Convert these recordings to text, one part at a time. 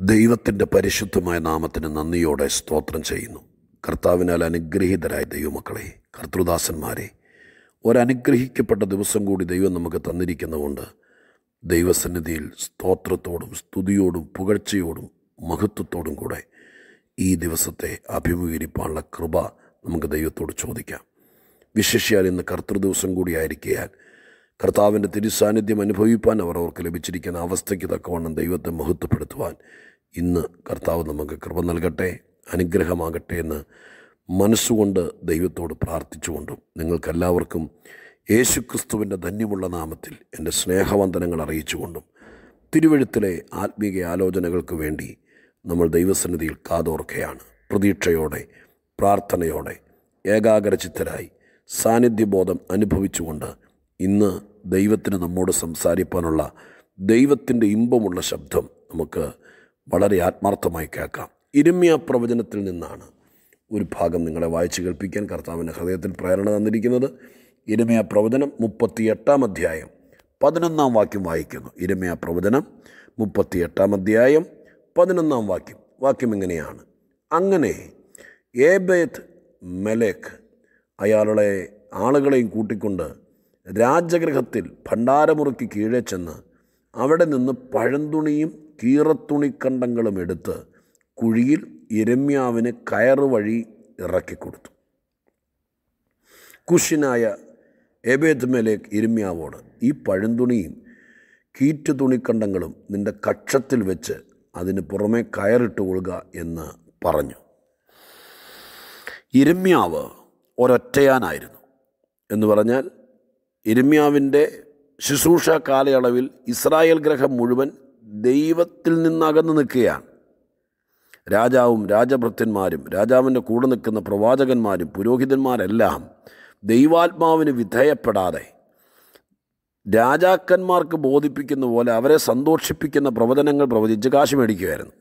ദൈവത്തിൻ്റെ പരിശുദ്ധമായ നാമത്തിന് നന്ദിയോടെ സ്തോത്രം ചെയ്യുന്നു കർത്താവിനാൽ അനുഗ്രഹീതരായ ദൈവമക്കളെ കർത്തൃദാസന്മാരെ ഒരനുഗ്രഹിക്കപ്പെട്ട ദിവസം കൂടി ദൈവം നമുക്ക് തന്നിരിക്കുന്നതുകൊണ്ട് ദൈവസന്നിധിയിൽ സ്തോത്രത്തോടും സ്തുതിയോടും പുകഴ്ചയോടും മഹത്വത്തോടും കൂടെ ഈ ദിവസത്തെ അഭിമുഖീകരിക്കാനുള്ള കൃപ നമുക്ക് ദൈവത്തോട് ചോദിക്കാം വിശേഷിയാൽ ഇന്ന് കർത്തൃദിവസം കൂടിയായിരിക്കാൻ കർത്താവിൻ്റെ തിരുസാന്നിധ്യം അനുഭവിപ്പാൻ അവർ അവർക്ക് ലഭിച്ചിരിക്കുന്ന അവസ്ഥയ്ക്ക് തക്കവണ്ണം ദൈവത്തെ മഹത്വപ്പെടുത്തുവാൻ ഇന്ന് കർത്താവ് നമുക്ക് കൃപ നൽകട്ടെ അനുഗ്രഹമാകട്ടെ എന്ന് മനസ്സുകൊണ്ട് ദൈവത്തോട് പ്രാർത്ഥിച്ചുകൊണ്ടും നിങ്ങൾക്കെല്ലാവർക്കും യേശുക്രിസ്തുവിൻ്റെ ധന്യമുള്ള നാമത്തിൽ എൻ്റെ സ്നേഹവന്ദനങ്ങൾ അറിയിച്ചുകൊണ്ടും തിരുവഴുത്തിലെ ആത്മീയ ആലോചനകൾക്ക് വേണ്ടി നമ്മൾ ദൈവസന്നിധിയിൽ കാതോർക്കുകയാണ് പ്രതീക്ഷയോടെ പ്രാർത്ഥനയോടെ ഏകാഗ്രചിത്തരായി സാന്നിധ്യബോധം അനുഭവിച്ചുകൊണ്ട് ഇന്ന് ദൈവത്തിന് നമ്മോട് സംസാരിപ്പാനുള്ള ദൈവത്തിൻ്റെ ഇമ്പമുള്ള ശബ്ദം നമുക്ക് വളരെ ആത്മാർത്ഥമായി കേൾക്കാം ഇരുമ്യ പ്രവചനത്തിൽ നിന്നാണ് ഒരു ഭാഗം നിങ്ങളെ വായിച്ചു കേൾപ്പിക്കാൻ കർത്താവിൻ്റെ ഹൃദയത്തിൽ പ്രേരണ തന്നിരിക്കുന്നത് ഇരമയ പ്രവചനം മുപ്പത്തി എട്ടാം അധ്യായം പതിനൊന്നാം വാക്യം വായിക്കുന്നു ഇരമയ പ്രവചനം മുപ്പത്തി എട്ടാം അധ്യായം പതിനൊന്നാം വാക്യം വാക്യം ഇങ്ങനെയാണ് അങ്ങനെ ഏബേത്ത് മെലേക്ക് അയാളുടെ ആളുകളെയും കൂട്ടിക്കൊണ്ട് രാജഗൃഹത്തിൽ ഭണ്ഡാരമുറിക്ക് കീഴെ ചെന്ന് അവിടെ നിന്ന് പഴന്തുണിയും കീറത്തുണിക്കണ്ടങ്ങളും എടുത്ത് കുഴിയിൽ ഇരമ്യാവിന് കയറ് വഴി ഇറക്കിക്കൊടുത്തു കുഷിനായ എബേദ് മേലേക്ക് ഇരമ്യാവോട് ഈ പഴന്തുണിയും കീറ്റ് തുണിക്കണ്ടങ്ങളും നിന്റെ കക്ഷത്തിൽ വെച്ച് അതിന് പുറമെ കയറിട്ട് കൊള്ളുക എന്ന് പറഞ്ഞു ഇരമ്യാവ് ഒരൊറ്റയാനായിരുന്നു എന്ന് പറഞ്ഞാൽ ഇരമ്യാവിൻ്റെ ശുശ്രൂഷ കാലയളവിൽ ഇസ്രായേൽ ഗ്രഹം മുഴുവൻ ദൈവത്തിൽ നിന്നകന്നു നിൽക്കുകയാണ് രാജാവും രാജഭൃത്യന്മാരും രാജാവിൻ്റെ കൂടെ നിൽക്കുന്ന പ്രവാചകന്മാരും പുരോഹിതന്മാരെല്ലാം ദൈവാത്മാവിന് വിധേയപ്പെടാതെ രാജാക്കന്മാർക്ക് ബോധിപ്പിക്കുന്ന പോലെ അവരെ സന്തോഷിപ്പിക്കുന്ന പ്രവചനങ്ങൾ പ്രവചിച്ച് കാശ് മേടിക്കുമായിരുന്നു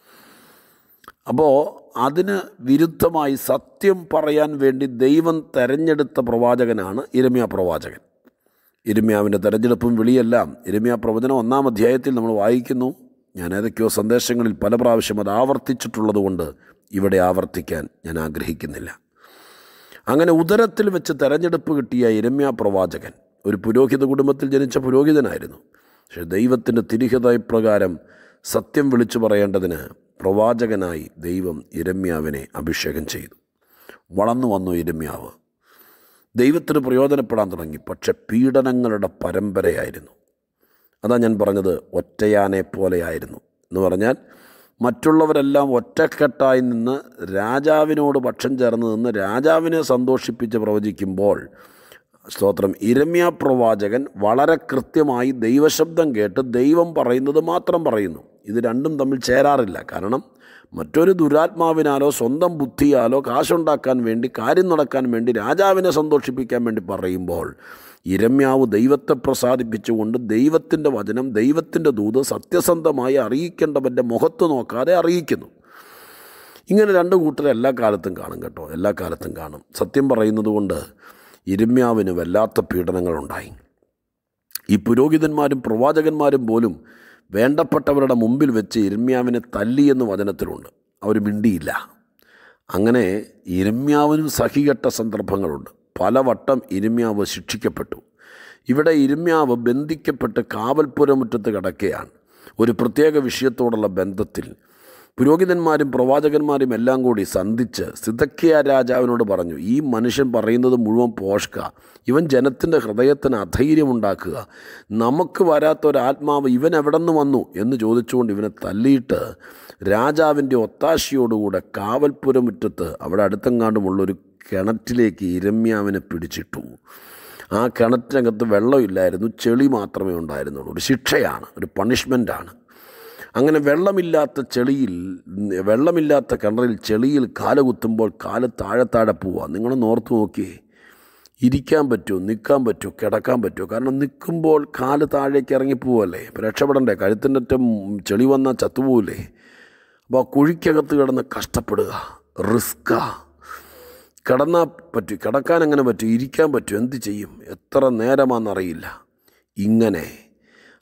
അപ്പോൾ അതിന് വിരുദ്ധമായി സത്യം പറയാൻ വേണ്ടി ദൈവം തെരഞ്ഞെടുത്ത പ്രവാചകനാണ് ഇരമ്യ പ്രവാചകൻ ഇരമ്യാവിൻ്റെ തെരഞ്ഞെടുപ്പും വിളിയെല്ലാം ഇരമ്യ പ്രവചനം ഒന്നാം അധ്യായത്തിൽ നമ്മൾ വായിക്കുന്നു ഞാൻ ഏതൊക്കെയോ സന്ദേശങ്ങളിൽ പല പ്രാവശ്യം അത് ആവർത്തിച്ചിട്ടുള്ളത് കൊണ്ട് ഇവിടെ ആവർത്തിക്കാൻ ഞാൻ ആഗ്രഹിക്കുന്നില്ല അങ്ങനെ ഉദരത്തിൽ വെച്ച് തെരഞ്ഞെടുപ്പ് കിട്ടിയ ഇരമ്യ പ്രവാചകൻ ഒരു പുരോഹിത കുടുംബത്തിൽ ജനിച്ച പുരോഹിതനായിരുന്നു പക്ഷേ ദൈവത്തിൻ്റെ തിരിഹൃദയപ്രകാരം സത്യം വിളിച്ചു പറയേണ്ടതിന് പ്രവാചകനായി ദൈവം ഇരമ്യാവിനെ അഭിഷേകം ചെയ്തു വളർന്നു വന്നു ഇരമ്യാവ് ദൈവത്തിന് പ്രയോജനപ്പെടാൻ തുടങ്ങി പക്ഷെ പീഡനങ്ങളുടെ പരമ്പരയായിരുന്നു അതാ ഞാൻ പറഞ്ഞത് ഒറ്റയാനെ പോലെയായിരുന്നു എന്ന് പറഞ്ഞാൽ മറ്റുള്ളവരെല്ലാം ഒറ്റക്കെട്ടായി നിന്ന് രാജാവിനോട് പക്ഷം ചേർന്ന് നിന്ന് രാജാവിനെ സന്തോഷിപ്പിച്ച് പ്രവചിക്കുമ്പോൾ സ്തോത്രം ഇരമ്യ പ്രവാചകൻ വളരെ കൃത്യമായി ദൈവശബ്ദം കേട്ട് ദൈവം പറയുന്നത് മാത്രം പറയുന്നു ഇത് രണ്ടും തമ്മിൽ ചേരാറില്ല കാരണം മറ്റൊരു ദുരാത്മാവിനാലോ സ്വന്തം ബുദ്ധിയാലോ കാശുണ്ടാക്കാൻ വേണ്ടി കാര്യം നടക്കാൻ വേണ്ടി രാജാവിനെ സന്തോഷിപ്പിക്കാൻ വേണ്ടി പറയുമ്പോൾ ഇരമ്യാവ് ദൈവത്തെ പ്രസാദിപ്പിച്ചുകൊണ്ട് ദൈവത്തിൻ്റെ വചനം ദൈവത്തിൻ്റെ ദൂത് സത്യസന്ധമായി അറിയിക്കേണ്ടവൻ്റെ മുഖത്ത് നോക്കാതെ അറിയിക്കുന്നു ഇങ്ങനെ രണ്ട് കൂട്ടർ എല്ലാ കാലത്തും കാണും കേട്ടോ എല്ലാ കാലത്തും കാണും സത്യം പറയുന്നത് കൊണ്ട് ഇരമ്യാവിന് വല്ലാത്ത പീഡനങ്ങളുണ്ടായി ഈ പുരോഹിതന്മാരും പ്രവാചകന്മാരും പോലും വേണ്ടപ്പെട്ടവരുടെ മുമ്പിൽ വെച്ച് ഇരമ്യാവിനെ തല്ലിയെന്ന് വചനത്തിലുണ്ട് അവർ മിണ്ടിയില്ല അങ്ങനെ ഇരമ്യാവിനും സഹികെട്ട സന്ദർഭങ്ങളുണ്ട് പലവട്ടം ഇരമ്യാവ് ശിക്ഷിക്കപ്പെട്ടു ഇവിടെ ഇരമ്യാവ് ബന്ധിക്കപ്പെട്ട് കാവൽപുരമുറ്റത്ത് കിടക്കുകയാണ് ഒരു പ്രത്യേക വിഷയത്തോടുള്ള ബന്ധത്തിൽ പുരോഹിതന്മാരും പ്രവാചകന്മാരും എല്ലാം കൂടി സന്ധിച്ച് സിതക്കിയ രാജാവിനോട് പറഞ്ഞു ഈ മനുഷ്യൻ പറയുന്നത് മുഴുവൻ പോഷ്ക ഇവൻ ജനത്തിൻ്റെ ഹൃദയത്തിന് അധൈര്യമുണ്ടാക്കുക നമുക്ക് വരാത്ത ഒരാത്മാവ് ഇവൻ എവിടെ നിന്ന് വന്നു എന്ന് ചോദിച്ചുകൊണ്ട് ഇവനെ തല്ലിയിട്ട് രാജാവിൻ്റെ ഒത്താശയോടുകൂടെ കാവൽപുരമുറ്റത്ത് അവിടെ അടുത്തെങ്ങാണ്ടുമുള്ളൊരു കിണറ്റിലേക്ക് ഇരമ്യാവിനെ പിടിച്ചിട്ടു ആ കിണറ്റിനകത്ത് വെള്ളമില്ലായിരുന്നു ചെളി മാത്രമേ ഉണ്ടായിരുന്നുള്ളൂ ഒരു ശിക്ഷയാണ് ഒരു പണിഷ്മെൻ്റാണ് അങ്ങനെ വെള്ളമില്ലാത്ത ചെളിയിൽ വെള്ളമില്ലാത്ത കിണറിൽ ചെളിയിൽ കാല് കുത്തുമ്പോൾ കാല് താഴെ താഴെ പോവുക നിങ്ങളൊന്ന് ഓർത്ത് നോക്കിയേ ഇരിക്കാൻ പറ്റുമോ നിൽക്കാൻ പറ്റുമോ കിടക്കാൻ പറ്റുമോ കാരണം നിൽക്കുമ്പോൾ കാല് താഴേക്ക് ഇറങ്ങിപ്പോവല്ലേ ഇപ്പോൾ രക്ഷപ്പെടണ്ടേ കഴുത്തിൻ്റെ അറ്റം ചെളി വന്നാൽ ചത്തുപോവില്ലേ അപ്പോൾ ആ കുഴിക്കകത്ത് കിടന്ന് കഷ്ടപ്പെടുക റിസ്ക്കാ കിടന്നാൽ പറ്റും കിടക്കാൻ എങ്ങനെ പറ്റും ഇരിക്കാൻ പറ്റും എന്ത് ചെയ്യും എത്ര നേരമാണെന്നറിയില്ല ഇങ്ങനെ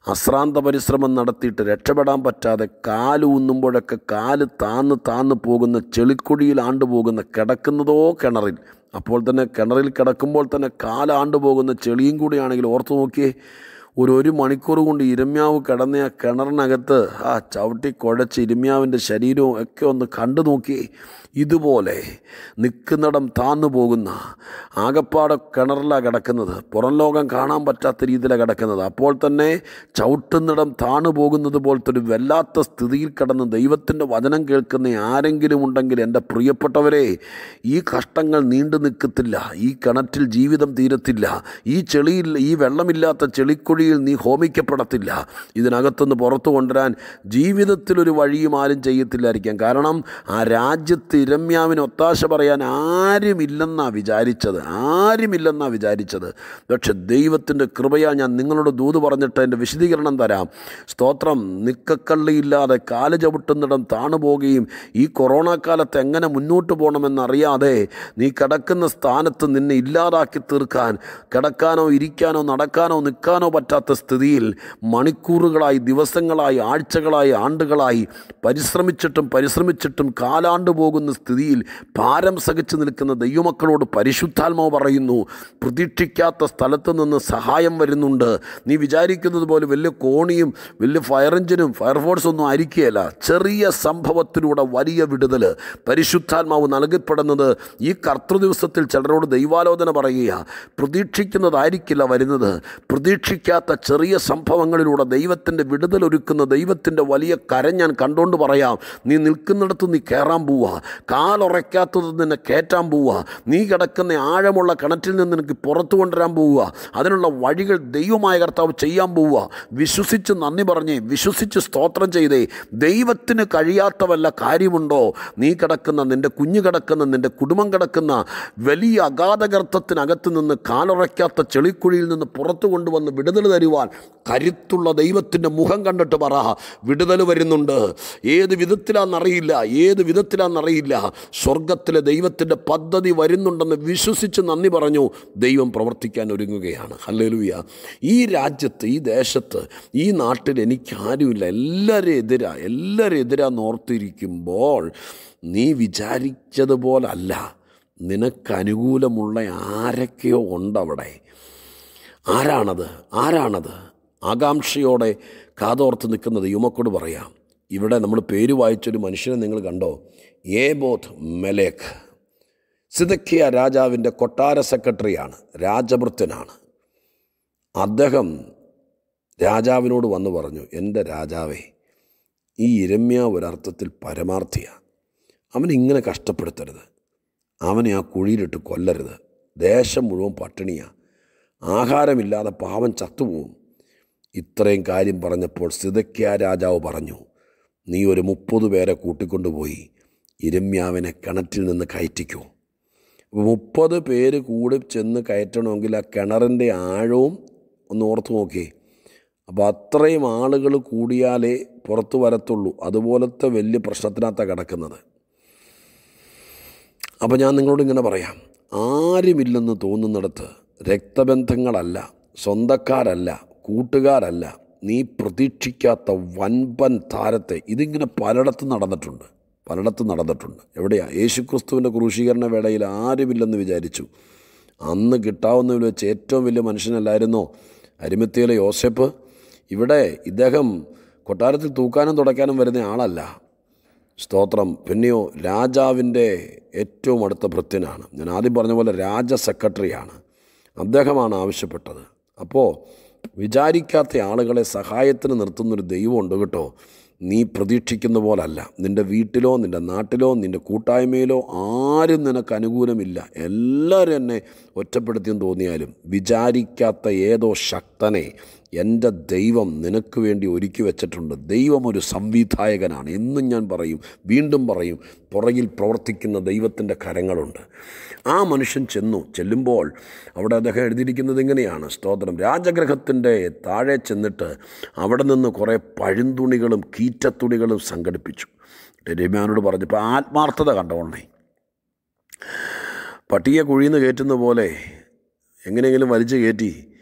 അശ്രാന്ത പരിശ്രമം നടത്തിയിട്ട് രക്ഷപ്പെടാൻ പറ്റാതെ കാല് ഊന്നുമ്പോഴൊക്കെ കാല് താന്ന് താന്ന് പോകുന്ന ചെളിക്കുഴിയിൽ ആണ്ടുപോകുന്ന കിടക്കുന്നതോ കിണറിൽ അപ്പോൾ തന്നെ കിണറിൽ കിടക്കുമ്പോൾ തന്നെ കാലാണ്ടു പോകുന്ന ചെളിയും കൂടിയാണെങ്കിൽ ഓർത്തു നോക്കിയേ ഒരു ഒരു മണിക്കൂർ കൊണ്ട് ഇരമ്യാവ് കിടന്ന ആ കിണറിനകത്ത് ആ ചവിട്ടി കുഴച്ച് ഇരമ്യാവിൻ്റെ ശരീരവും ഒക്കെ ഒന്ന് കണ്ടു നോക്കി ഇതുപോലെ നിൽക്കുന്നിടം താന്നു പോകുന്ന ആകപ്പാടെ കിണറിലാണ് കിടക്കുന്നത് പുറം ലോകം കാണാൻ പറ്റാത്ത രീതിയിലാണ് കിടക്കുന്നത് അപ്പോൾ തന്നെ ചവിട്ടുന്നിടം താണു പോകുന്നത് പോലത്തെ ഒരു വല്ലാത്ത സ്ഥിതിയിൽ കിടന്ന് ദൈവത്തിൻ്റെ വചനം കേൾക്കുന്ന ആരെങ്കിലും ഉണ്ടെങ്കിൽ എൻ്റെ പ്രിയപ്പെട്ടവരെ ഈ കഷ്ടങ്ങൾ നീണ്ടു നിൽക്കത്തില്ല ഈ കിണറ്റിൽ ജീവിതം തീരത്തില്ല ഈ ചെളിയിൽ ഈ വെള്ളമില്ലാത്ത ചെളിക്കുഴിയിൽ നീ ഹോമിക്കപ്പെടത്തില്ല ഇതിനകത്തുനിന്ന് പുറത്തു കൊണ്ടുവരാൻ ജീവിതത്തിലൊരു വഴിയും ആരും ചെയ്യത്തില്ലായിരിക്കാം കാരണം ആ രാജ്യത്ത് ഇരമ്യാവിന് ഒത്താശ പറയാൻ ആരുമില്ലെന്നാണ് വിചാരിച്ചത് ആരുമില്ലെന്നാണ് വിചാരിച്ചത് പക്ഷെ ദൈവത്തിൻ്റെ കൃപയാൽ ഞാൻ നിങ്ങളോട് ദൂത് പറഞ്ഞിട്ട് എൻ്റെ വിശദീകരണം തരാം സ്തോത്രം നിക്കക്കള്ളിയില്ലാതെ കാല് ചവിട്ടുന്നിടം താണു പോവുകയും ഈ കൊറോണ കാലത്ത് എങ്ങനെ മുന്നോട്ട് പോകണമെന്നറിയാതെ നീ കിടക്കുന്ന സ്ഥാനത്ത് നിന്നെ ഇല്ലാതാക്കി തീർക്കാൻ കിടക്കാനോ ഇരിക്കാനോ നടക്കാനോ നിൽക്കാനോ പറ്റാത്ത സ്ഥിതിയിൽ മണിക്കൂറുകളായി ദിവസങ്ങളായി ആഴ്ചകളായി ആണ്ടുകളായി പരിശ്രമിച്ചിട്ടും പരിശ്രമിച്ചിട്ടും കാലാണ്ട് പോകുന്ന സ്ഥിതിയിൽ ഭാരം സഹിച്ചു നിൽക്കുന്ന ദൈവമക്കളോട് പരിശുദ്ധാത്മാവ് പറയുന്നു പ്രതീക്ഷിക്കാത്ത സ്ഥലത്ത് നിന്ന് സഹായം വരുന്നുണ്ട് നീ വിചാരിക്കുന്നത് പോലെ വലിയ കോണിയും വലിയ ഫയർ എഞ്ചിനും ഫയർഫോഴ്സ് ഒന്നും ആയിരിക്കുകയല്ല ചെറിയ സംഭവത്തിലൂടെ വലിയ വിടുതൽ പരിശുദ്ധാത്മാവ് നൽകപ്പെടുന്നത് ഈ കർത്തൃ ദിവസത്തിൽ ചിലരോട് ദൈവാലോചന പറയുക പ്രതീക്ഷിക്കുന്നതായിരിക്കില്ല വരുന്നത് പ്രതീക്ഷിക്കാത്ത ചെറിയ സംഭവങ്ങളിലൂടെ ദൈവത്തിൻ്റെ വിടുതൽ ഒരുക്കുന്ന ദൈവത്തിൻ്റെ വലിയ കരം ഞാൻ കണ്ടുകൊണ്ട് പറയാം നീ നിൽക്കുന്നിടത്ത് നീ കയറാൻ പോവുക കാലുറയ്ക്കാത്തത് നിന്നെ കയറ്റാൻ പോവുക നീ കിടക്കുന്ന ആഴമുള്ള കിണറ്റിൽ നിന്ന് നിനക്ക് പുറത്തു കൊണ്ടുവരാൻ പോവുക അതിനുള്ള വഴികൾ ദൈവമായ കർത്താവ് ചെയ്യാൻ പോവുക വിശ്വസിച്ച് നന്ദി പറഞ്ഞേ വിശ്വസിച്ച് സ്തോത്രം ചെയ്തേ ദൈവത്തിന് കഴിയാത്ത വല്ല കാര്യമുണ്ടോ നീ കിടക്കുന്ന നിൻ്റെ കുഞ്ഞു കിടക്കുന്ന നിൻ്റെ കുടുംബം കിടക്കുന്ന വലിയ അഗാധഗർത്തത്തിനകത്ത് നിന്ന് കാലുറയ്ക്കാത്ത ചെളിക്കുഴിയിൽ നിന്ന് പുറത്തു കൊണ്ടുവന്ന് വിടുതൽ തരുവാൻ കരുത്തുള്ള ദൈവത്തിൻ്റെ മുഖം കണ്ടിട്ട് പറ വിടുതൽ വരുന്നുണ്ട് ഏത് വിധത്തിലാണെന്നറിയില്ല ഏത് വിധത്തിലാണെന്നറിയില്ല സ്വർഗത്തിലെ ദൈവത്തിൻ്റെ പദ്ധതി വരുന്നുണ്ടെന്ന് വിശ്വസിച്ച് നന്ദി പറഞ്ഞു ദൈവം പ്രവർത്തിക്കാൻ ഒരുങ്ങുകയാണ് ഹല്ലേലൂയ ഈ രാജ്യത്ത് ഈ ദേശത്ത് ഈ നാട്ടിൽ എനിക്കാരുമില്ല എല്ലാവരും എതിരാ എല്ലാവരും എതിരാന്ന് ഓർത്തിരിക്കുമ്പോൾ നീ വിചാരിച്ചതുപോലല്ല നിനക്ക് അനുകൂലമുള്ള ആരൊക്കെയോ ഉണ്ടവിടെ ആരാണത് ആരാണത് ആകാംക്ഷയോടെ കാതോർത്ത് നിൽക്കുന്നത് യുമക്കോട് പറയാം ഇവിടെ നമ്മൾ പേര് വായിച്ചൊരു മനുഷ്യനെ നിങ്ങൾ കണ്ടോ ഏബോധ് മെലേഖ് സിദക്കിയ രാജാവിൻ്റെ കൊട്ടാര സെക്രട്ടറിയാണ് രാജഭൃത്യനാണ് അദ്ദേഹം രാജാവിനോട് വന്നു പറഞ്ഞു എൻ്റെ രാജാവേ ഈ ഇരമ്യ ഒരർത്ഥത്തിൽ പരമാർത്ഥിയാണ് അവനിങ്ങനെ കഷ്ടപ്പെടുത്തരുത് അവനെ ആ കുഴിയിലിട്ട് കൊല്ലരുത് ദേശം മുഴുവൻ പട്ടിണിയാണ് ആഹാരമില്ലാതെ പാവം ചത്തുപോകും ഇത്രയും കാര്യം പറഞ്ഞപ്പോൾ സിതക്യ രാജാവ് പറഞ്ഞു നീ ഒരു മുപ്പത് പേരെ കൂട്ടിക്കൊണ്ടുപോയി ഇരമ്യാവിനെ കിണറ്റിൽ നിന്ന് കയറ്റിക്കൂ മുപ്പത് പേര് കൂടി ചെന്ന് കയറ്റണമെങ്കിൽ ആ കിണറിൻ്റെ ആഴവും ഒന്ന് ഓർത്ത് നോക്കിയേ അപ്പോൾ അത്രയും ആളുകൾ കൂടിയാലേ പുറത്തു വരത്തുള്ളൂ അതുപോലത്തെ വലിയ പ്രശ്നത്തിനകത്താണ് കിടക്കുന്നത് അപ്പോൾ ഞാൻ നിങ്ങളോട് ഇങ്ങനെ പറയാം ആരുമില്ലെന്ന് തോന്നുന്നിടത്ത് രക്തബന്ധങ്ങളല്ല സ്വന്തക്കാരല്ല കൂട്ടുകാരല്ല നീ പ്രതീക്ഷിക്കാത്ത വൻപൻ താരത്തെ ഇതിങ്ങനെ പലയിടത്തും നടന്നിട്ടുണ്ട് പലയിടത്തും നടന്നിട്ടുണ്ട് എവിടെയാ യേശുക്രിസ്തുവിൻ്റെ ക്രൂശീകരണ വേളയിൽ ആരുമില്ലെന്ന് വിചാരിച്ചു അന്ന് കിട്ടാവുന്നതിൽ വെച്ച് ഏറ്റവും വലിയ മനുഷ്യനല്ലായിരുന്നോ അരിമത്തിയിലെ യോസെപ്പ് ഇവിടെ ഇദ്ദേഹം കൊട്ടാരത്തിൽ തൂക്കാനും തുടയ്ക്കാനും വരുന്ന ആളല്ല സ്തോത്രം പിന്നെയോ രാജാവിൻ്റെ ഏറ്റവും അടുത്ത ഭൃത്യനാണ് ഞാൻ ആദ്യം പറഞ്ഞ പോലെ രാജ സെക്രട്ടറിയാണ് അദ്ദേഹമാണ് ആവശ്യപ്പെട്ടത് അപ്പോൾ വിചാരിക്കാത്ത ആളുകളെ സഹായത്തിന് നിർത്തുന്നൊരു ദൈവമുണ്ട് കേട്ടോ നീ പ്രതീക്ഷിക്കുന്ന പോലല്ല നിൻ്റെ വീട്ടിലോ നിൻ്റെ നാട്ടിലോ നിൻ്റെ കൂട്ടായ്മയിലോ ആരും നിനക്ക് അനുകൂലമില്ല എല്ലാവരും എന്നെ ഒറ്റപ്പെടുത്തിയെന്ന് തോന്നിയാലും വിചാരിക്കാത്ത ഏതോ ശക്തനെ എൻ്റെ ദൈവം നിനക്ക് വേണ്ടി ഒരുക്കി വെച്ചിട്ടുണ്ട് ദൈവം ഒരു സംവിധായകനാണ് എന്നും ഞാൻ പറയും വീണ്ടും പറയും പുറകിൽ പ്രവർത്തിക്കുന്ന ദൈവത്തിൻ്റെ കരങ്ങളുണ്ട് ആ മനുഷ്യൻ ചെന്നു ചെല്ലുമ്പോൾ അവിടെ അദ്ദേഹം എഴുതിയിരിക്കുന്നത് ഇങ്ങനെയാണ് സ്തോത്രം രാജഗ്രഹത്തിൻ്റെ താഴെ ചെന്നിട്ട് അവിടെ നിന്ന് കുറേ പഴുന്തുണികളും കീറ്റത്തുണികളും സംഘടിപ്പിച്ചു രമ്യാനോട് പറഞ്ഞപ്പോൾ ആത്മാർത്ഥത കണ്ടോളണേ പട്ടിയെ കുഴിന്ന് കയറ്റുന്ന പോലെ എങ്ങനെയെങ്കിലും വലിച്ചു കയറ്റി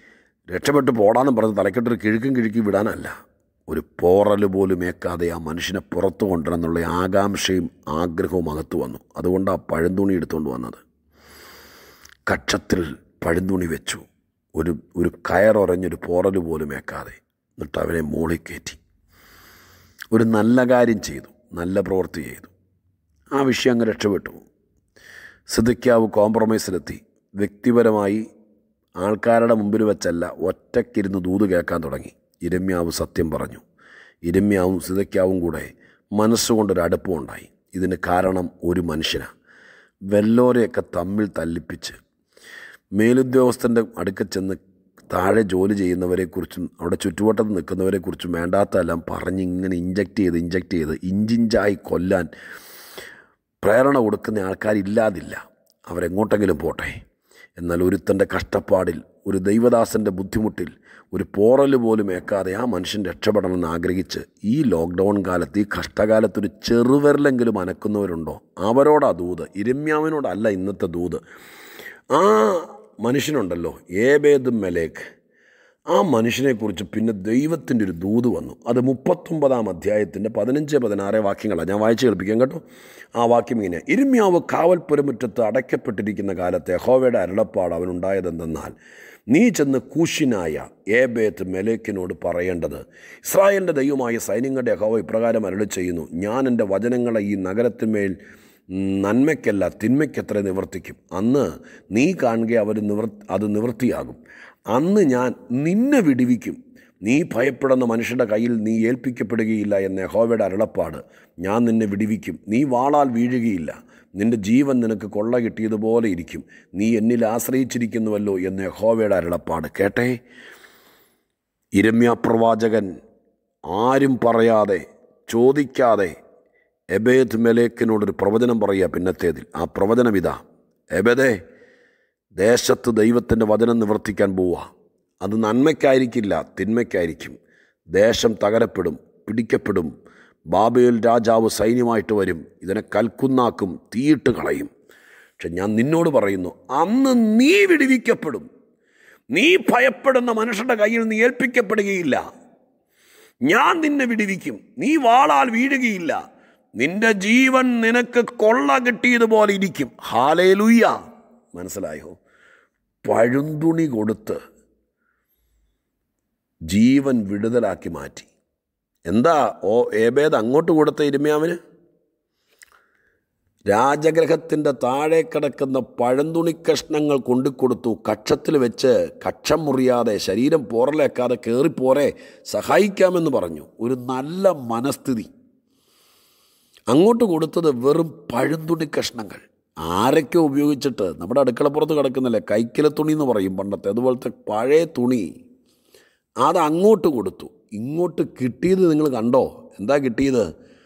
രക്ഷപ്പെട്ട് പോടാന്നും പറഞ്ഞ് തലക്കെട്ടൊരു കിഴുക്കും കിഴുക്കി വിടാനല്ല ഒരു പോറൽ പോലും ഏക്കാതെ ആ മനുഷ്യനെ പുറത്തു കൊണ്ടുവരാന്നുള്ള ആകാംക്ഷയും ആഗ്രഹവും അകത്തു വന്നു അതുകൊണ്ട് ആ പഴന്തുണി എടുത്തുകൊണ്ട് വന്നത് കക്ഷത്തിൽ പഴന്തുണി വെച്ചു ഒരു ഒരു കയറുറഞ്ഞൊരു പോറൽ പോലും ഏക്കാതെ എന്നിട്ട് അവനെ മോളിൽ കയറ്റി ഒരു നല്ല കാര്യം ചെയ്തു നല്ല പ്രവൃത്തി ചെയ്തു ആ വിഷയം അങ്ങ് രക്ഷപ്പെട്ടു സിദ്ധിക്കാവ് കോംപ്രമൈസിലെത്തി വ്യക്തിപരമായി ആൾക്കാരുടെ മുമ്പിൽ വെച്ചല്ല ഒറ്റയ്ക്കിരുന്ന് ദൂത് കേൾക്കാൻ തുടങ്ങി ഇരമ്യാവ് സത്യം പറഞ്ഞു ഇരമ്യാവും സിതയ്ക്കാവും കൂടെ മനസ്സുകൊണ്ടൊരു അടുപ്പമുണ്ടായി ഇതിന് കാരണം ഒരു മനുഷ്യനാണ് വെല്ലോരെയൊക്കെ തമ്മിൽ തല്ലിപ്പിച്ച് മേലുദ്യോഗസ്ഥൻ്റെ അടുക്കൽ ചെന്ന് താഴെ ജോലി ചെയ്യുന്നവരെക്കുറിച്ചും അവിടെ ചുറ്റുവട്ടത്ത് നിൽക്കുന്നവരെക്കുറിച്ചും വേണ്ടാത്തതെല്ലാം പറഞ്ഞ് ഇങ്ങനെ ഇഞ്ചക്ട് ചെയ്ത് ഇഞ്ചക്ട് ചെയ്ത് ഇഞ്ചിഞ്ചായി കൊല്ലാൻ പ്രേരണ കൊടുക്കുന്ന ആൾക്കാരില്ലാതില്ല അവരെങ്ങോട്ടെങ്കിലും പോട്ടെ എന്നാൽ ഒരുത്തൻ്റെ കഷ്ടപ്പാടിൽ ഒരു ദൈവദാസൻ്റെ ബുദ്ധിമുട്ടിൽ ഒരു പോറൽ പോലും ഏക്കാതെ ആ മനുഷ്യൻ രക്ഷപ്പെടണമെന്ന് ആഗ്രഹിച്ച് ഈ ലോക്ക്ഡൗൺ കാലത്ത് ഈ കഷ്ടകാലത്ത് ഒരു ചെറുവിരലെങ്കിലും അനക്കുന്നവരുണ്ടോ അവരോടാ ദൂത് ഇരമ്യാവിനോടല്ല ഇന്നത്തെ ദൂത് ആ മനുഷ്യനുണ്ടല്ലോ ഏബേദ് മെലേക്ക് ആ മനുഷ്യനെക്കുറിച്ച് പിന്നെ ദൈവത്തിൻ്റെ ഒരു ദൂത് വന്നു അത് മുപ്പത്തൊമ്പതാം അധ്യായത്തിൻ്റെ പതിനഞ്ച് പതിനാറ് വാക്യങ്ങളാണ് ഞാൻ വായിച്ച് കേൾപ്പിക്കാം കേട്ടോ ആ വാക്യം ഇങ്ങനെ ഇരുമ്യാവ് കാവൽപുരമുറ്റത്ത് അടയ്ക്കപ്പെട്ടിരിക്കുന്ന കാലത്തെ ഹോവയുടെ അരുളപ്പാട് അവനുണ്ടായതെന്തെന്നാൽ നീ ചെന്ന് കൂശിനായ ഏബേത്ത് മെലേക്കിനോട് പറയേണ്ടത് ഇസ്രായേലിൻ്റെ ദൈവമായ സൈന്യങ്ങളുടെ ഹോവ ഇപ്രകാരം അരുളി ചെയ്യുന്നു ഞാൻ എൻ്റെ വചനങ്ങളെ ഈ നഗരത്തിന്മേൽ നന്മയ്ക്കല്ല തിന്മയ്ക്കത്ര നിവർത്തിക്കും അന്ന് നീ കാണുക അവർ നിവർ അത് നിവൃത്തിയാകും അന്ന് ഞാൻ നിന്നെ വിടിവിക്കും നീ ഭയപ്പെടുന്ന മനുഷ്യരുടെ കയ്യിൽ നീ ഏൽപ്പിക്കപ്പെടുകയില്ല എന്ന യഹോവയുടെ അരുളപ്പാട് ഞാൻ നിന്നെ വിടിവിക്കും നീ വാളാൽ വീഴുകയില്ല നിന്റെ ജീവൻ നിനക്ക് കൊള്ള കിട്ടിയതുപോലെ ഇരിക്കും നീ എന്നിൽ ആശ്രയിച്ചിരിക്കുന്നുവല്ലോ എന്ന യഹോവയുടെ അരുളപ്പാട് കേട്ടേ ഇരമ്യ പ്രവാചകൻ ആരും പറയാതെ ചോദിക്കാതെ എബേദ് മെലേക്കിനോടൊരു പ്രവചനം പറയുക പിന്നത്തേതിൽ ആ പ്രവചനം ഇതാ എബേദേ ദേശത്ത് ദൈവത്തിൻ്റെ വചനം നിവർത്തിക്കാൻ പോവുക അത് നന്മയ്ക്കായിരിക്കില്ല തിന്മയ്ക്കായിരിക്കും ദേശം തകരപ്പെടും പിടിക്കപ്പെടും ബാബേൽ രാജാവ് സൈന്യമായിട്ട് വരും ഇതിനെ കൽക്കുന്നാക്കും തീയിട്ട് കളയും പക്ഷെ ഞാൻ നിന്നോട് പറയുന്നു അന്ന് നീ വിടുവിക്കപ്പെടും നീ ഭയപ്പെടുന്ന മനുഷ്യരുടെ കയ്യിൽ നീ ഏൽപ്പിക്കപ്പെടുകയില്ല ഞാൻ നിന്നെ വിടുവിക്കും നീ വാളാൽ വീഴുകയില്ല നിന്റെ ജീവൻ നിനക്ക് കൊള്ള കിട്ടിയതുപോലെ ഇരിക്കും ഹാലേലുയ്യ മനസ്സിലായോ പഴുന്തുണി കൊടുത്ത് ജീവൻ വിടുതലാക്കി മാറ്റി എന്താ ഓ ഏബേദ് അങ്ങോട്ട് കൊടുത്ത ഇരുമ്യാവിന് രാജഗ്രഹത്തിൻ്റെ താഴെ കിടക്കുന്ന പഴന്തുണി കഷ്ണങ്ങൾ കൊണ്ടുകൊടുത്തു കക്ഷത്തിൽ വെച്ച് കക്ഷം മുറിയാതെ ശരീരം പോറലേക്കാതെ കയറിപ്പോരെ സഹായിക്കാമെന്ന് പറഞ്ഞു ഒരു നല്ല മനസ്ഥിതി അങ്ങോട്ട് കൊടുത്തത് വെറും പഴുന്തുണി കഷ്ണങ്ങൾ ആരൊക്കെ ഉപയോഗിച്ചിട്ട് നമ്മുടെ അടുക്കളപ്പുറത്ത് കിടക്കുന്നില്ലേ കൈക്കില തുണി എന്ന് പറയും പണ്ടത്തെ അതുപോലത്തെ പഴയ തുണി അത് അങ്ങോട്ട് കൊടുത്തു ഇങ്ങോട്ട് കിട്ടിയത് നിങ്ങൾ കണ്ടോ എന്താ കിട്ടിയത്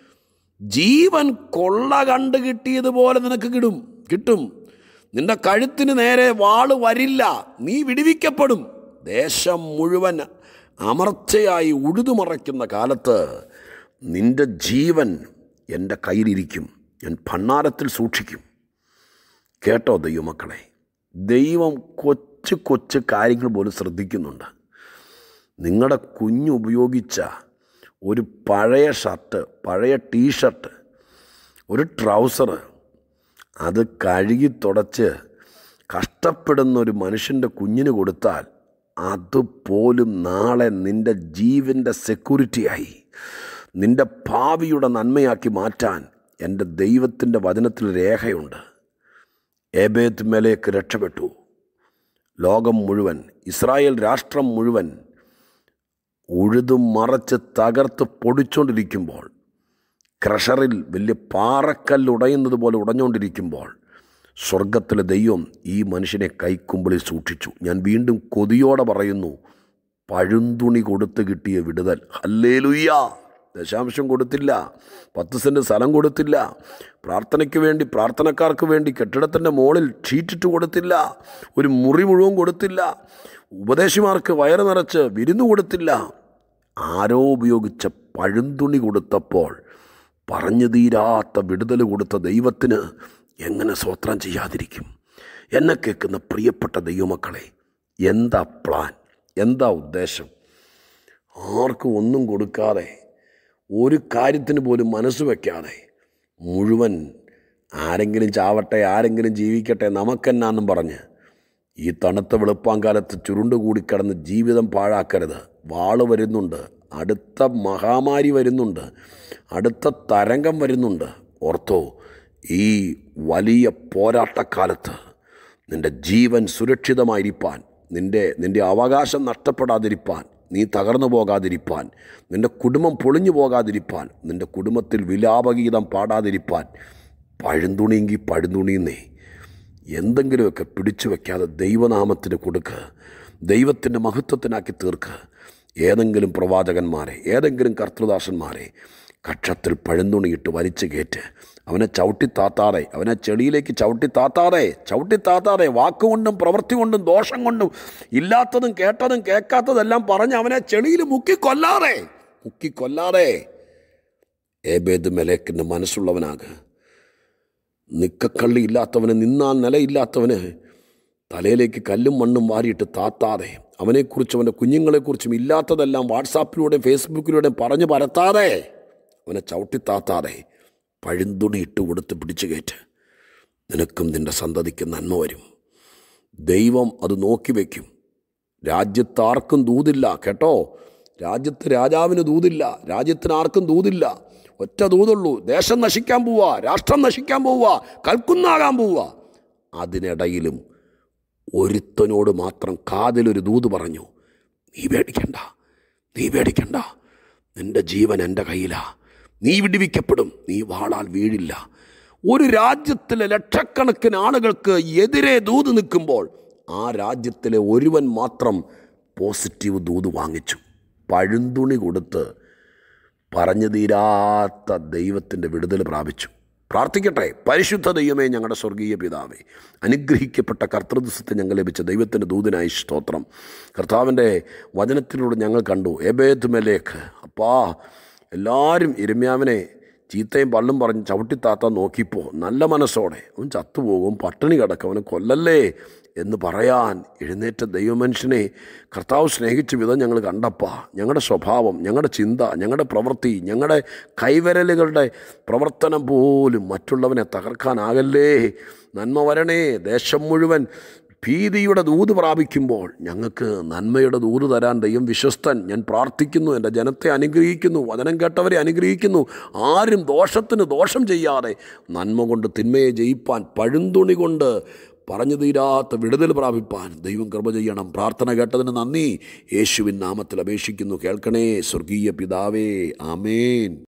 ജീവൻ കൊള്ള കണ്ട് കിട്ടിയതുപോലെ നിനക്ക് കിടും കിട്ടും നിന്റെ കഴുത്തിന് നേരെ വാള് വരില്ല നീ വിടുവിക്കപ്പെടും ദേശം മുഴുവൻ അമർച്ചയായി ഉഴുതുമറയ്ക്കുന്ന കാലത്ത് നിന്റെ ജീവൻ എൻ്റെ കയ്യിലിരിക്കും ഞാൻ ഭണ്ണാരത്തിൽ സൂക്ഷിക്കും കേട്ടോ ദൈവമക്കളെ ദൈവം കൊച്ചു കൊച്ചു കാര്യങ്ങൾ പോലും ശ്രദ്ധിക്കുന്നുണ്ട് നിങ്ങളുടെ കുഞ്ഞുപയോഗിച്ച ഒരു പഴയ ഷർട്ട് പഴയ ടീഷർട്ട് ഒരു ട്രൗസർ അത് കഴുകി തുടച്ച് കഷ്ടപ്പെടുന്ന ഒരു മനുഷ്യൻ്റെ കുഞ്ഞിന് കൊടുത്താൽ അതുപോലും നാളെ നിൻ്റെ ജീവൻ്റെ സെക്യൂരിറ്റിയായി നിൻ്റെ ഭാവിയുടെ നന്മയാക്കി മാറ്റാൻ എൻ്റെ ദൈവത്തിൻ്റെ വചനത്തിൽ രേഖയുണ്ട് ഏബേത്ത് മേലേക്ക് രക്ഷപ്പെട്ടു ലോകം മുഴുവൻ ഇസ്രായേൽ രാഷ്ട്രം മുഴുവൻ ഉഴുതും മറച്ച് തകർത്ത് പൊടിച്ചുകൊണ്ടിരിക്കുമ്പോൾ ക്രഷറിൽ വലിയ പാറക്കല്ല് ഉടയുന്നത് പോലെ ഉടഞ്ഞുകൊണ്ടിരിക്കുമ്പോൾ സ്വർഗത്തിലെ ദൈവം ഈ മനുഷ്യനെ കൈക്കുമ്പിളിൽ സൂക്ഷിച്ചു ഞാൻ വീണ്ടും കൊതിയോടെ പറയുന്നു പഴുന്തുണി കൊടുത്ത് കിട്ടിയ വിടുതൽ ഹല്ലേലുയ്യ ദശാംശം കൊടുത്തില്ല പത്ത് സെൻറ്റ് സ്ഥലം കൊടുത്തില്ല പ്രാർത്ഥനയ്ക്ക് വേണ്ടി പ്രാർത്ഥനക്കാർക്ക് വേണ്ടി കെട്ടിടത്തിൻ്റെ മുകളിൽ ഷീറ്റിട്ട് കൊടുത്തില്ല ഒരു മുറി മുഴുവൻ കൊടുത്തില്ല ഉപദേശിമാർക്ക് വയറ് നിറച്ച് വിരുന്ന് കൊടുത്തില്ല ആരോ ഉപയോഗിച്ച പഴുന്തുണി കൊടുത്തപ്പോൾ പറഞ്ഞു തീരാത്ത വിടുതൽ കൊടുത്ത ദൈവത്തിന് എങ്ങനെ സ്വത്രം ചെയ്യാതിരിക്കും എന്നെ കേൾക്കുന്ന പ്രിയപ്പെട്ട ദൈവമക്കളെ എന്താ പ്ലാൻ എന്താ ഉദ്ദേശം ആർക്കും ഒന്നും കൊടുക്കാതെ ഒരു കാര്യത്തിന് പോലും മനസ്സ് വയ്ക്കാതെ മുഴുവൻ ആരെങ്കിലും ചാവട്ടെ ആരെങ്കിലും ജീവിക്കട്ടെ നമുക്കെന്നാന്നും പറഞ്ഞ് ഈ തണുത്ത വെളുപ്പാങ്കാലത്ത് ചുരുണ്ടുകൂടി കിടന്ന് ജീവിതം പാഴാക്കരുത് വാള് വരുന്നുണ്ട് അടുത്ത മഹാമാരി വരുന്നുണ്ട് അടുത്ത തരംഗം വരുന്നുണ്ട് ഓർത്തോ ഈ വലിയ പോരാട്ടക്കാലത്ത് നിൻ്റെ ജീവൻ സുരക്ഷിതമായിരിക്കാൻ നിൻ്റെ നിൻ്റെ അവകാശം നഷ്ടപ്പെടാതിരിക്കാൻ നീ തകർന്നു പോകാതിരിക്കാൻ നിൻ്റെ കുടുംബം പൊളിഞ്ഞു പോകാതിരിക്കാൻ നിൻ്റെ കുടുംബത്തിൽ വിലാപഗീതം പാടാതിരിക്കാൻ പഴുന്തുണിയെങ്കിൽ പഴുന്തുണിയെന്നേ എന്തെങ്കിലുമൊക്കെ പിടിച്ചു വയ്ക്കാതെ ദൈവനാമത്തിന് കൊടുക്ക് ദൈവത്തിൻ്റെ മഹത്വത്തിനാക്കി തീർക്ക് ഏതെങ്കിലും പ്രവാചകന്മാരെ ഏതെങ്കിലും കർത്തൃദാസന്മാരെ കക്ഷത്തിൽ പഴുന്തുണിയിട്ട് വലിച്ചു കയറ്റ് അവനെ ചവിട്ടി താത്താതെ അവനെ ചെളിയിലേക്ക് ചവിട്ടി താത്താതെ ചവിട്ടി താത്താതെ വാക്കുകൊണ്ടും പ്രവൃത്തി കൊണ്ടും ദോഷം കൊണ്ടും ഇല്ലാത്തതും കേട്ടതും കേൾക്കാത്തതെല്ലാം പറഞ്ഞ് അവനെ ചെളിയിൽ മുക്കിക്കൊല്ലാതെ മുക്കിക്കൊല്ലാതെ ഏബേദ് മെലേക്കിൻ്റെ മനസ്സുള്ളവനാക് നിക്കക്കള്ളി ഇല്ലാത്തവന് നിന്നാൻ നിലയില്ലാത്തവന് തലയിലേക്ക് കല്ലും മണ്ണും വാരിയിട്ട് താത്താതെ അവനെക്കുറിച്ചും അവൻ്റെ കുഞ്ഞുങ്ങളെക്കുറിച്ചും ഇല്ലാത്തതെല്ലാം വാട്സാപ്പിലൂടെയും ഫേസ്ബുക്കിലൂടെയും പറഞ്ഞു പരത്താതെ അവനെ ചവിട്ടി താത്താതെ പഴുന്തുണി ഇട്ട് കൊടുത്ത് പിടിച്ചു കയറ്റ് നിനക്കും നിൻ്റെ സന്തതിക്ക് നന്മ വരും ദൈവം അത് നോക്കി വയ്ക്കും രാജ്യത്ത് ആർക്കും ദൂതില്ല കേട്ടോ രാജ്യത്ത് രാജാവിന് ദൂതില്ല രാജ്യത്തിന് ആർക്കും ദൂതില്ല ഒറ്റ ദൂതുള്ളൂ ദേശം നശിക്കാൻ പോവുക രാഷ്ട്രം നശിക്കാൻ പോവുക കൽക്കുന്നാകാൻ പോവുക അതിനിടയിലും ഒരുത്തനോട് മാത്രം കാതിലൊരു ദൂത് പറഞ്ഞു നീ പേടിക്കണ്ട നീ പേടിക്കണ്ട നിന്റെ ജീവൻ എൻ്റെ കയ്യിലാ നീ വിടിവിക്കപ്പെടും നീ വാളാൽ വീഴില്ല ഒരു രാജ്യത്തിലെ ലക്ഷക്കണക്കിന് ആളുകൾക്ക് എതിരെ ദൂത് നിൽക്കുമ്പോൾ ആ രാജ്യത്തിലെ ഒരുവൻ മാത്രം പോസിറ്റീവ് ദൂത് വാങ്ങിച്ചു പഴുന്തുണി കൊടുത്ത് പറഞ്ഞു തീരാത്ത ദൈവത്തിൻ്റെ വിടുതൽ പ്രാപിച്ചു പ്രാർത്ഥിക്കട്ടെ പരിശുദ്ധ ദൈവമേ ഞങ്ങളുടെ സ്വർഗീയ പിതാവേ അനുഗ്രഹിക്കപ്പെട്ട കർത്തൃദിവസത്തെ ഞങ്ങൾ ലഭിച്ച ദൈവത്തിൻ്റെ ദൂതനായി സ്തോത്രം കർത്താവിൻ്റെ വചനത്തിലൂടെ ഞങ്ങൾ കണ്ടു എബേദ് മെലേക്ക് അപ്പാ എല്ലാവരും ഇരമ്യാവിനെ ചീത്തയും പള്ളും പറഞ്ഞ് ചവിട്ടിത്താത്താൻ നോക്കിയപ്പോൾ നല്ല മനസ്സോടെ അവൻ ചത്തുപോകും പട്ടിണി കിടക്കും അവനെ കൊല്ലല്ലേ എന്ന് പറയാൻ എഴുന്നേറ്റ ദൈവമനുഷ്യനെ കർത്താവ് സ്നേഹിച്ച വിധം ഞങ്ങൾ കണ്ടപ്പാ ഞങ്ങളുടെ സ്വഭാവം ഞങ്ങളുടെ ചിന്ത ഞങ്ങളുടെ പ്രവൃത്തി ഞങ്ങളുടെ കൈവരലുകളുടെ പ്രവർത്തനം പോലും മറ്റുള്ളവനെ തകർക്കാനാകല്ലേ നന്മ വരണേ ദേശം മുഴുവൻ ഭീതിയുടെ ദൂത് പ്രാപിക്കുമ്പോൾ ഞങ്ങൾക്ക് നന്മയുടെ ദൂത് തരാൻ ദൈവം വിശ്വസ്തൻ ഞാൻ പ്രാർത്ഥിക്കുന്നു എൻ്റെ ജനത്തെ അനുഗ്രഹിക്കുന്നു വചനം കേട്ടവരെ അനുഗ്രഹിക്കുന്നു ആരും ദോഷത്തിന് ദോഷം ചെയ്യാതെ നന്മ കൊണ്ട് തിന്മയെ ജയിപ്പാൻ പഴുന്തുണി കൊണ്ട് പറഞ്ഞു തീരാത്ത വിടുതൽ പ്രാപിപ്പാൻ ദൈവം കൃപ ചെയ്യണം പ്രാർത്ഥന കേട്ടതിന് നന്ദി യേശുവിൻ നാമത്തിൽ അപേക്ഷിക്കുന്നു കേൾക്കണേ സ്വർഗീയ പിതാവേ ആമേൻ